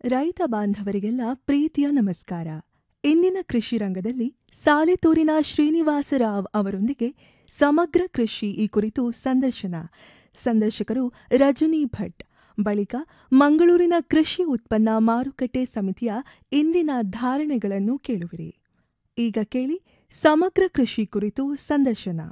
ರೈತ ಬಾಂಧವರಿಗೆಲ್ಲ ಪ್ರೀತಿಯ ನಮಸ್ಕಾರ ಇಂದಿನ ಕೃಷಿ ರಂಗದಲ್ಲಿ ಸಾಲೆತೂರಿನ ಶ್ರೀನಿವಾಸರಾವ್ ಅವರೊಂದಿಗೆ ಸಮಗ್ರ ಕೃಷಿ ಈ ಕುರಿತು ಸಂದರ್ಶನ ಸಂದರ್ಶಕರು ರಜನಿ ಭಟ್ ಬಳಿಕ ಮಂಗಳೂರಿನ ಕೃಷಿ ಉತ್ಪನ್ನ ಮಾರುಕಟ್ಟೆ ಸಮಿತಿಯ ಇಂದಿನ ಧಾರಣೆಗಳನ್ನು ಕೇಳುವಿರಿ ಈಗ ಕೇಳಿ ಸಮಗ್ರ ಕೃಷಿ ಕುರಿತು ಸಂದರ್ಶನ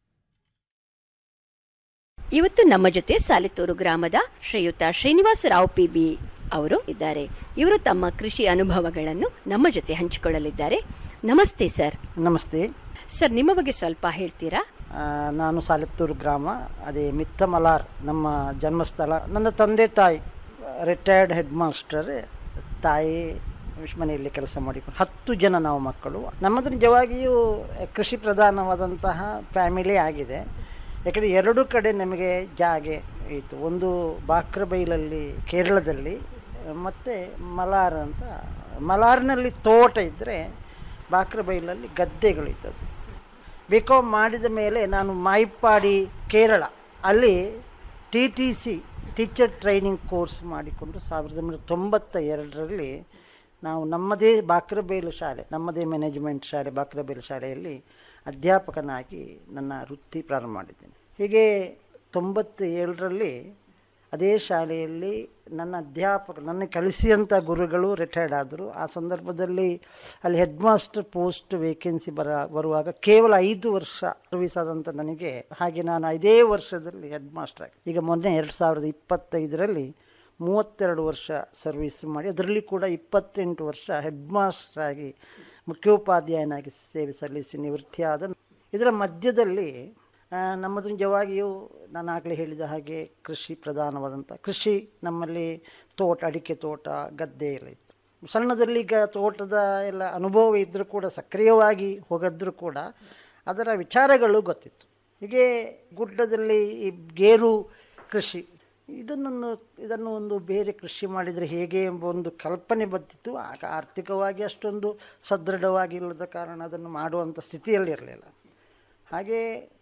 ಇವತ್ತು ನಮ್ಮ ಜೊತೆ ಸಾಲಿತೂರು ಗ್ರಾಮದ ಶ್ರೀಯುತ ಶ್ರೀನಿವಾಸರಾವ್ ಪಿ ಬಿ ಅವರು ಇದ್ದಾರೆ ಇವರು ತಮ್ಮ ಕೃಷಿ ಅನುಭವಗಳನ್ನು ನಮ್ಮ ಜೊತೆ ಹಂಚಿಕೊಳ್ಳಲಿದ್ದಾರೆ ನಮಸ್ತೆ ಸರ್ ನಮಸ್ತೆ ಸರ್ ನಿಮ್ಮ ಬಗ್ಗೆ ಸ್ವಲ್ಪ ಹೇಳ್ತೀರಾ ಆ, ನಾನು ಸಾಲತ್ತೂರು ಗ್ರಾಮ ಅದೇ ಮಿತ್ತಮಲಾರ್ ನಮ್ಮ ಜನ್ಮಸ್ಥಳ ನನ್ನ ತಂದೆ ತಾಯಿ ರಿಟೈರ್ಡ್ ಹೆಡ್ ಮಾಸ್ಟರ್ ತಾಯಿ ಮನೆಯಲ್ಲಿ ಕೆಲಸ ಮಾಡಿಕೊಂಡು ಹತ್ತು ಜನ ನಾವು ಮಕ್ಕಳು ನಮ್ಮದು ನಿಜವಾಗಿಯೂ ಕೃಷಿ ಪ್ರಧಾನವಾದಂತಹ ಫ್ಯಾಮಿಲಿ ಆಗಿದೆ ಯಾಕಂದರೆ ಎರಡು ಕಡೆ ನಮಗೆ ಜಾಗೆ ಇತ್ತು ಒಂದು ಬಾಕ್ರಬೈಲಲ್ಲಿ ಕೇರಳದಲ್ಲಿ ಮತ್ತು ಮಲಾರ್ ಅಂತ ಮಲಾರ್ನಲ್ಲಿ ತೋಟ ಇದ್ದರೆ ಬಾಕ್ರಬೈಲಲ್ಲಿ ಗದ್ದೆಗಳು ಇದ್ದದ್ದು ಬಿ ಕಾಮ್ ಮಾಡಿದ ಮೇಲೆ ನಾನು ಮಾಯಿಪ್ಪಾಡಿ ಕೇರಳ ಅಲ್ಲಿ T T C teacher training course ಮಾಡಿಕೊಂಡು ಸಾವಿರದ ಒಂಬೈನೂರ ತೊಂಬತ್ತ ಎರಡರಲ್ಲಿ ನಾವು ನಮ್ಮದೇ ಬಾಕ್ರಬೇಲು ಶಾಲೆ ನಮ್ಮದೇ ಮ್ಯಾನೇಜ್ಮೆಂಟ್ ಶಾಲೆ ಬಾಕ್ರಬೇಲು ಶಾಲೆಯಲ್ಲಿ ಅಧ್ಯಾಪಕನಾಗಿ ನನ್ನ ವೃತ್ತಿ ಪ್ರಾರಂಭ ಮಾಡಿದ್ದೇನೆ ಹೀಗೆ ತೊಂಬತ್ತ ಏಳರಲ್ಲಿ ಅದೇ ಶಾಲೆಯಲ್ಲಿ ನನ್ನ ಅಧ್ಯಾಪಕ ನನ್ನ ಕಲಿಸಿದಂಥ ಗುರುಗಳು ರಿಟೈರ್ಡ್ ಆದರು ಆ ಸಂದರ್ಭದಲ್ಲಿ ಅಲ್ಲಿ ಹೆಡ್ ಮಾಸ್ಟರ್ ಪೋಸ್ಟ್ ವೇಕೆನ್ಸಿ ಬರ ಬರುವಾಗ ಕೇವಲ ಐದು ವರ್ಷ ಸರ್ವಿಸ್ ಆದಂಥ ನನಗೆ ಹಾಗೆ ನಾನು ಐದೇ ವರ್ಷದಲ್ಲಿ ಹೆಡ್ ಮಾಸ್ಟರ್ ಆಗಿ ಈಗ ಮೊನ್ನೆ ಎರಡು ಸಾವಿರದ ಇಪ್ಪತ್ತೈದರಲ್ಲಿ ಮೂವತ್ತೆರಡು ವರ್ಷ ಸರ್ವಿಸ್ ಮಾಡಿ ಅದರಲ್ಲಿ ಕೂಡ ಇಪ್ಪತ್ತೆಂಟು ವರ್ಷ ಹೆಡ್ ಮಾಸ್ಟರ್ ಆಗಿ ಮುಖ್ಯೋಪಾಧ್ಯಾಯನಾಗಿ ಸೇವೆ ಸಲ್ಲಿಸಿ ನಿವೃತ್ತಿಯಾದ ಇದರ ಮಧ್ಯದಲ್ಲಿ ಆ, ನಮ್ಮದು ನಿಜವಾಗಿಯೂ ನಾನು ಆಗಲೇ ಹೇಳಿದ ಹಾಗೆ ಕೃಷಿ ಪ್ರಧಾನವಾದಂಥ ಕೃಷಿ ನಮ್ಮಲ್ಲಿ ತೋಟ ಅಡಿಕೆ ತೋಟ ಗದ್ದೆ ಎಲ್ಲ ಇತ್ತು ಸಣ್ಣದಲ್ಲಿ ಈಗ ತೋಟದ ಎಲ್ಲ ಅನುಭವ ಇದ್ದರೂ ಕೂಡ ಸಕ್ರಿಯವಾಗಿ ಹೋಗಿದ್ರೂ ಕೂಡ ಅದರ ವಿಚಾರಗಳು ಗೊತ್ತಿತ್ತು ಹೀಗೆ ಗುಡ್ಡದಲ್ಲಿ ಈ ಗೇರು ಕೃಷಿ ಇದನ್ನು ಇದನ್ನು ಒಂದು ಬೇರೆ ಕೃಷಿ ಮಾಡಿದರೆ ಹೇಗೆ ಎಂಬ ಒಂದು ಕಲ್ಪನೆ ಬಂದಿತ್ತು ಆಗ ಆರ್ಥಿಕವಾಗಿ ಅಷ್ಟೊಂದು ಸದೃಢವಾಗಿ ಇಲ್ಲದ ಕಾರಣ ಅದನ್ನು ಮಾಡುವಂಥ ಸ್ಥಿತಿಯಲ್ಲಿ ಇರಲಿಲ್ಲ ಹಾಗೆ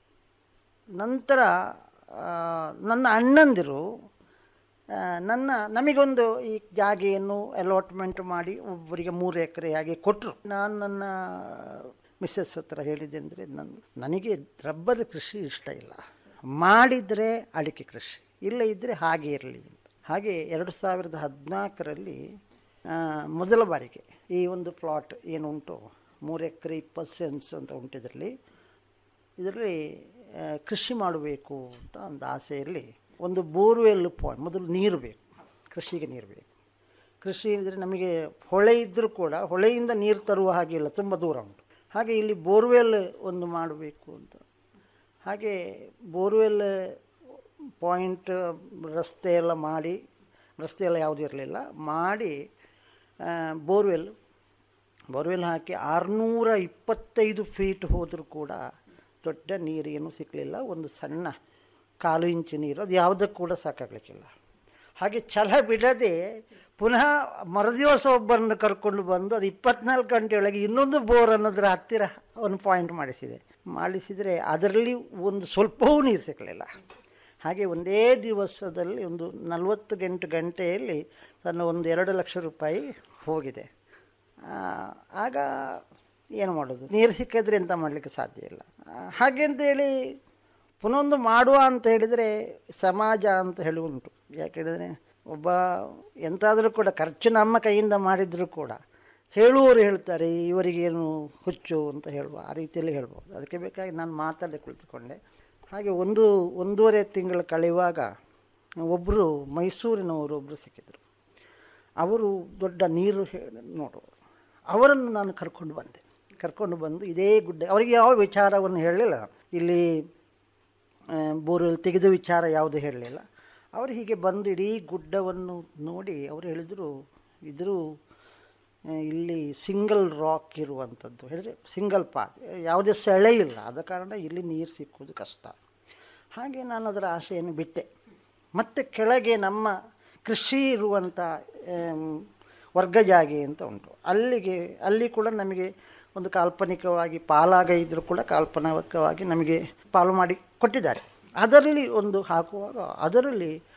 ನಂತರ ಆ, ನನ್ನ ಅಣ್ಣಂದಿರು ಆ, ನನ್ನ ನಮಗೊಂದು ಈ ಜಾಗೆಯನ್ನು ಅಲಾಟ್ಮೆಂಟ್ ಮಾಡಿ ಒಬ್ಬರಿಗೆ ಮೂರು ಎಕರೆ ಹಾಗೆ ಕೊಟ್ಟರು ನಾನು ನನ್ನ ಮಿಸ್ಸಸ್ ಹತ್ರ ಹೇಳಿದೆ ಅಂದರೆ ನನ್ನ ನನಗೆ ರಬ್ಬರ್ ಕೃಷಿ ಇಷ್ಟ ಇಲ್ಲ ಮಾಡಿದರೆ ಅಡಿಕೆ ಕೃಷಿ ಇಲ್ಲ ಇದ್ದರೆ ಹಾಗೆ ಇರಲಿ ಅಂತ ಹಾಗೆ ಎರಡು ಸಾವಿರದ ಹದಿನಾಲ್ಕರಲ್ಲಿ ಮೊದಲ ಬಾರಿಗೆ ಈ ಒಂದು ಪ್ಲಾಟ್ ಏನು ಉಂಟು ಮೂರು ಎಕರೆ ಇಪ್ಪತ್ತು ಸೆನ್ಸ್ ಅಂತ ಉಂಟು ಇದರಲ್ಲಿ ಇದರಲ್ಲಿ ಆ, ಕೃಷಿ ಮಾಡಬೇಕು ಅಂತ ಒಂದು ಆಸೆಯಲ್ಲಿ ಒಂದು ಬೋರ್ವೆಲ್ ಪಾಯಿಂಟ್ ಮೊದಲು ನೀರು ಬೇಕು ಕೃಷಿಗೆ ನೀರು ಬೇಕು ಕೃಷಿ ಇದ್ದರೆ ನಮಗೆ ಹೊಳೆ ಇದ್ದರೂ ಕೂಡ ಹೊಳೆಯಿಂದ ನೀರು ತರುವ ಹಾಗಿಲ್ಲ ತುಂಬ ದೂರ ಉಂಟು ಹಾಗೆ ಇಲ್ಲಿ ಬೋರ್ವೆಲ್ ಒಂದು ಮಾಡಬೇಕು ಅಂತ ಹಾಗೆ ಬೋರ್ವೆಲ್ ಪಾಯಿಂಟ್ ರಸ್ತೆ ಎಲ್ಲ ಮಾಡಿ ರಸ್ತೆ ಎಲ್ಲ ಯಾವುದೂ ಇರಲಿಲ್ಲ ಮಾಡಿ ಆ, ಬೋರ್ವೆಲ್ ಬೋರ್ವೆಲ್ ಹಾಕಿ ಆರುನೂರ ಇಪ್ಪತ್ತೈದು ಫೀಟ್ ಹೋದರೂ ಕೂಡ ದೊಡ್ಡ ನೀರೇನು ಸಿಕ್ಕಲಿಲ್ಲ ಒಂದು ಸಣ್ಣ ಕಾಲು ಇಂಚು ನೀರು ಅದು ಯಾವುದಕ್ಕೂ ಕೂಡ ಸಾಕಾಗಲಿಕ್ಕಿಲ್ಲ ಹಾಗೆ ಛಲ ಬಿಡದೆ ಪುನಃ ಮರುದಿವಸ ಒಬ್ಬರನ್ನು ಕರ್ಕೊಂಡು ಬಂದು ಅದು ಇಪ್ಪತ್ನಾಲ್ಕು ಗಂಟೆಯೊಳಗೆ ಇನ್ನೊಂದು ಬೋರ್ ಅನ್ನೋದರ ಹತ್ತಿರ ಒಂದು ಪಾಯಿಂಟ್ ಮಾಡಿಸಿದೆ ಮಾಡಿಸಿದರೆ ಅದರಲ್ಲಿ ಒಂದು ಸ್ವಲ್ಪವೂ ನೀರು ಸಿಕ್ಕಲಿಲ್ಲ ಹಾಗೆ ಒಂದೇ ದಿವಸದಲ್ಲಿ ಒಂದು ನಲವತ್ತು ಗಂಟೆ ಗಂಟೆಯಲ್ಲಿ ನನ್ನ ಒಂದು ಎರಡು ಲಕ್ಷ ರೂಪಾಯಿ ಹೋಗಿದೆ ಆ, ಆಗ ಏನು ಮಾಡೋದು ನೀರು ಸಿಕ್ಕಿದ್ರೆ ಎಂತ ಮಾಡಲಿಕ್ಕೆ ಸಾಧ್ಯ ಇಲ್ಲ ಆ, ಹಾಗೆ ಅಂತೇಳಿ ಪುನಃ ಒಂದು ಮಾಡುವ ಅಂತ ಹೇಳಿದರೆ ಸಮಾಜ ಅಂತ ಹೇಳಿ ಉಂಟು ಯಾಕೆ ಹೇಳಿದರೆ ಒಬ್ಬ ಎಂತಾದರೂ ಕೂಡ ಖರ್ಚು ನಮ್ಮ ಕೈಯಿಂದ ಮಾಡಿದರೂ ಕೂಡ ಹೇಳುವವರು ಹೇಳ್ತಾರೆ ಇವರಿಗೇನು ಹುಚ್ಚು ಅಂತ ಹೇಳುವ ಆ ರೀತಿಯಲ್ಲಿ ಹೇಳ್ಬೋದು ಅದಕ್ಕೆ ಬೇಕಾಗಿ ನಾನು ಮಾತಾಡದೆ ಕುಳಿತುಕೊಂಡೆ ಹಾಗೆ ಒಂದು ಒಂದೂವರೆ ತಿಂಗಳು ಕಳೆಯುವಾಗ ಒಬ್ಬರು ಮೈಸೂರಿನವರು ಒಬ್ಬರು ಸಿಕ್ಕಿದ್ರು ಅವರು ದೊಡ್ಡ ನೀರು ಹೇ- ನೋಡುವವರು ಅವರನ್ನು ನಾನು ಕರ್ಕೊಂಡು ಬಂದೆ ಕರ್ಕೊಂಡು ಬಂದು ಇದೇ ಗುಡ್ಡ ಅವರಿಗೆ ಯಾವ ವಿಚಾರವನ್ನು ಹೇಳಲಿಲ್ಲ ಇಲ್ಲಿ ಆ, ಬೋರ್ವೆಲ್ ತೆಗೆದ ವಿಚಾರ ಯಾವುದೂ ಹೇಳಲಿಲ್ಲ ಅವರು ಹೀಗೆ ಬಂದು ಇಡೀ ಗುಡ್ಡವನ್ನು ನೋಡಿ ಅವರು ಹೇಳಿದರು ಇದ್ರು ಆ, ಇಲ್ಲಿ ಸಿಂಗಲ್ ರಾಕ್ ಇರುವಂಥದ್ದು ಹೇಳಿದರೆ ಸಿಂಗಲ್ ಪಾತ್ ಯಾವುದೇ ಸೆಳೆ ಇಲ್ಲ ಆದ ಕಾರಣ ಇಲ್ಲಿ ನೀರು ಸಿಕ್ಕುವುದು ಕಷ್ಟ ಹಾಗೆ ನಾನು ಅದರ ಆಶೆಯನ್ನು ಬಿಟ್ಟೆ ಮತ್ತು ಕೆಳಗೆ ನಮ್ಮ ಕೃಷಿ ಇರುವಂಥ ಆಮ್, ವರ್ಗ ಜಾಗೆ ಅಂತ ಉಂಟು ಅಲ್ಲಿಗೆ ಅಲ್ಲಿ ಕೂಡ ನಮಗೆ ಒಂದು ಕಾಲ್ಪನಿಕವಾಗಿ ಪಾಲಾಗ ಇದ್ದರೂ ಕೂಡ ಕಾಲ್ಪನಿಕವಾಗಿ ನಮಗೆ ಪಾಲು ಮಾಡಿ ಕೊಟ್ಟಿದ್ದಾರೆ ಅದರಲ್ಲಿ ಒಂದು ಹಾಕುವಾಗ ಅದರಲ್ಲಿ